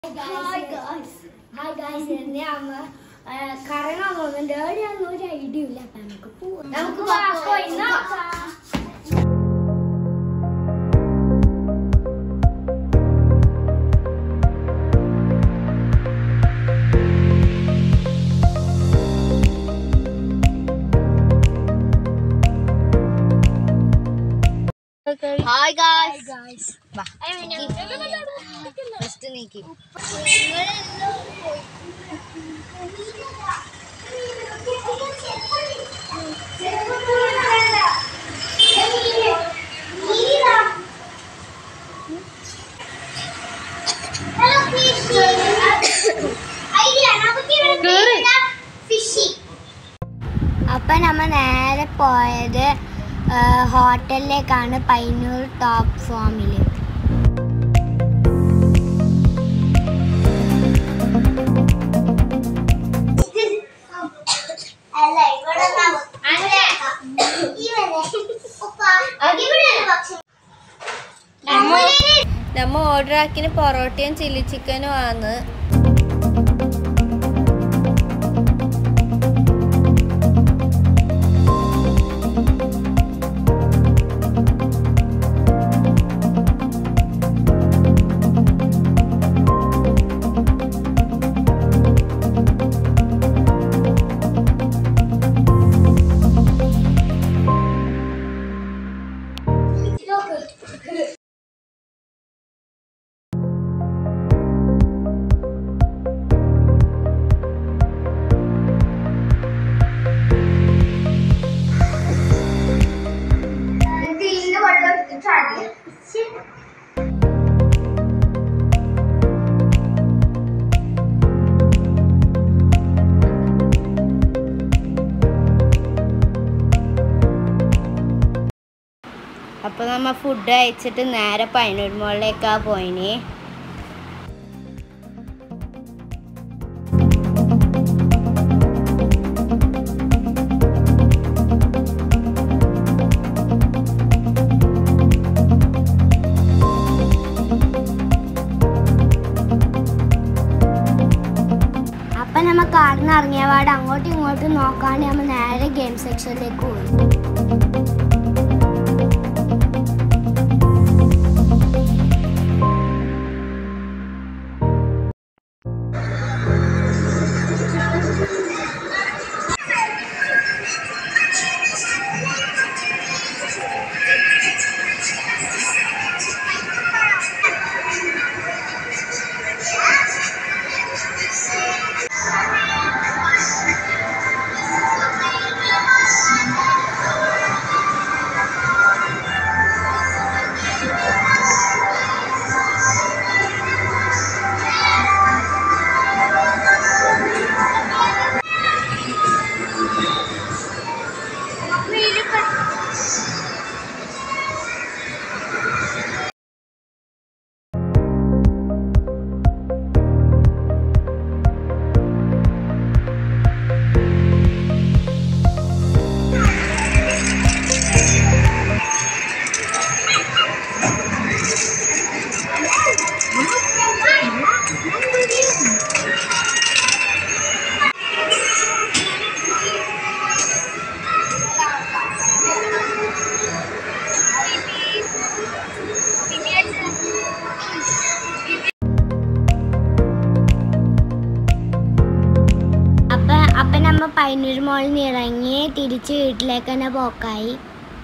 Hi guys hi guys എന്നെ അമ്മ കറങ്ങാൻ പോകുന്നുണ്ട് എവിടെയാണെന്ന് ഒരു ഐഡിയ ഇല്ല അപ്പൊ നമുക്ക് പോവാം നമുക്ക് പോയി നോക്കാം ഹായ് ഗായ്സ് ഗായ്സ് ഫസ്റ്റ് നീക്കി അപ്പൊ നമ്മ നേരെ പോയത് ആ, ഹോട്ടലിലേക്കാണ് പൈനൂർ ടോപ്പ് ഫോമില് അല്ല ഇവിടെ നമ്മ ഓർഡർ ആക്കിന് പൊറോട്ടയും ചില്ലി ചിക്കനും ആണ് അപ്പൊ നമ്മ ഫുഡ് അയച്ചിട്ട് നേരെ പൈനൂർ മോളിലേക്കാ പോയിന് അപ്പൊ നമ്മ കാറിന് ഇറങ്ങിയ പാട് അങ്ങോട്ടും ഇങ്ങോട്ടും നോക്കാണ്ട് നമ്മ നേരെ ഗെയിം സെക്ഷനിലേക്ക് പോയി അപ്പൊ അപ്പൊ നമ്മ പൈനൂർ മോളിൽ നിന്ന് ഇറങ്ങി തിരിച്ച് വീട്ടിലേക്ക് തന്നെ പോക്കായി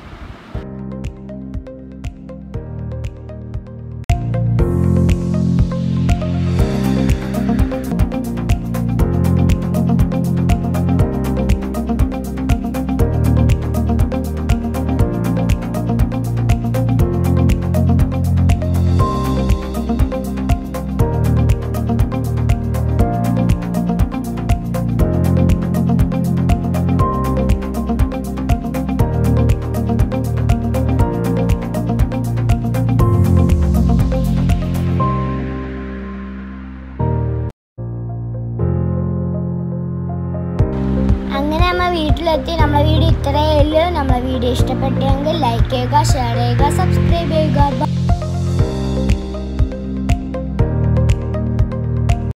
അങ്ങനെ നമ്മ വീട്ടിലെത്തി നമ്മളെ വീഡിയോ ഇത്രയേ ഉള്ളൂ നമ്മളെ വീഡിയോ ഇഷ്ടപ്പെട്ടെങ്കിൽ ലൈക്ക് ചെയ്യുക ഷെയർ ചെയ്യുക സബ്സ്ക്രൈബ് ചെയ്യുക Bye.